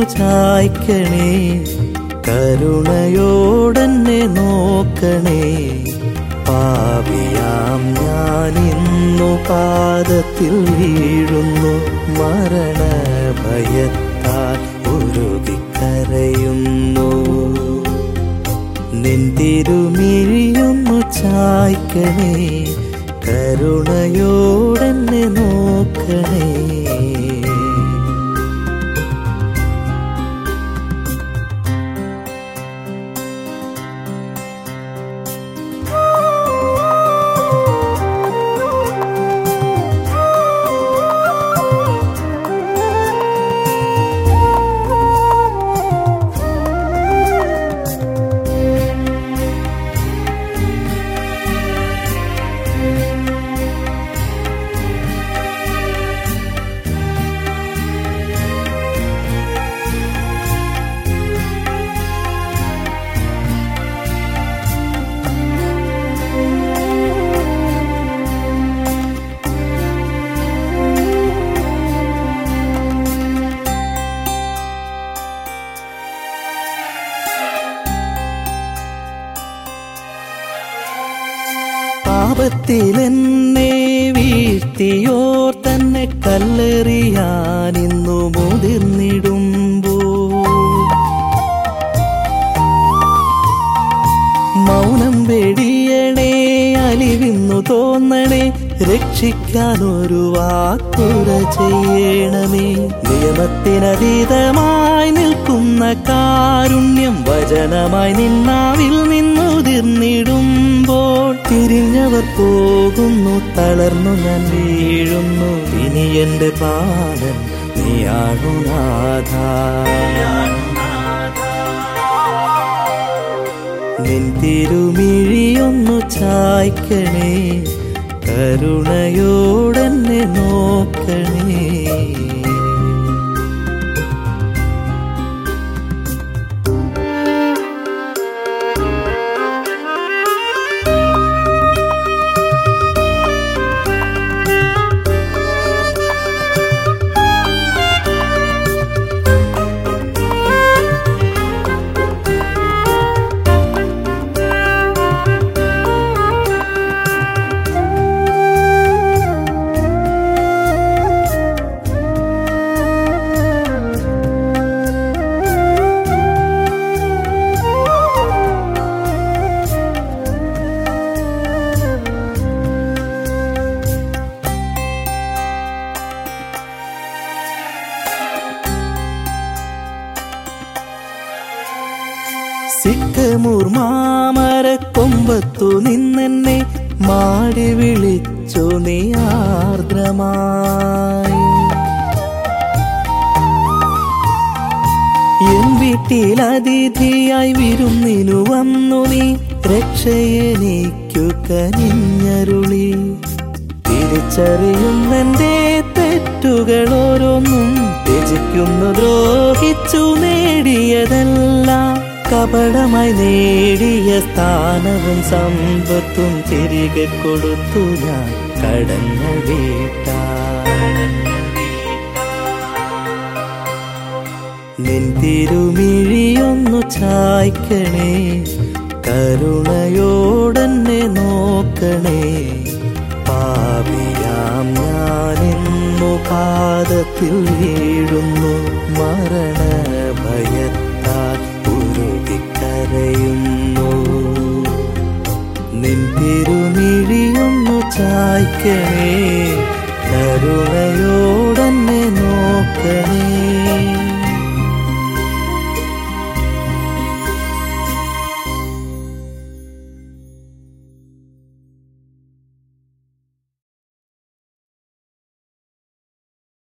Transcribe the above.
ചായ്ക്കണേ കരുണയോടെന്നെ നോക്കണേ പാപിയാം ഞാൻ ഇന്നു പാദത്തിൽ വീഴുന്നു മരണഭയത്താൽ ഉരുകിക്കരയുന്നു നിന്തിരുമിഴിയൊന്നു ചായ്ക്കണേ കരുണയോടെന്നെ നോക്കണേ പാപത്തിലെന്നെ വീഴ്ത്തിയോർ തന്നെ കല്ലെറിയാനിന്നു മുതിർന്നിടുമ്പോ മൗനം വെടിയണേ അലിവിന്നു തോന്നണേ രക്ഷിക്കാനൊരു വാക്കുറ ചെയ്യണമേ നിയമത്തിനതീതമായി നിൽക്കുന്ന കാരുണ്യം വചനമായി നിന്നാവിൽ നിന്നുതിർന്നിടുമ്പോൾ തിരിഞ്ഞവർ പോകുന്നു തളർന്നു ഞാൻ വീഴുന്നു ഇനി എന്റെ പാലൻ നീയാണു നാഥ നിൻ തിരുമിഴിയൊന്നു ചായ്ക്കണേ കരുണയോടെന്നെ നോക്കണേ സിക്കമൂർ മാമര കൊമ്പത്തു നിന്നെന്നെ മാടി വിളിച്ചു നീ ആർദ്രമായി എൻ വീട്ടിൽ അതിഥിയായി വിരുന്നിനു വന്നു നീ രക്ഷയെനിക്കു കനിഞ്ഞരുളി തിരിച്ചറിയുന്നെന്റെ തെറ്റുകൾ ഓരോന്നും ത്യജിക്കുന്നു ദ്രോഹിച്ചു നേടിയതെല്ലാം കപടമായി നേടിയ സ്ഥാനവും സമ്പത്തും തിരികെ കൊടുത്തു ഞാൻ കടന്ന വീട്ടാ നിൻ തിരുമിഴിയൊന്നു ചായ്ക്കണേ കരുണയോടെന്നെ നോക്കണേ പാപിയാം ഞാനിന്നു പാദത്തിൽ വീഴുന്നു മ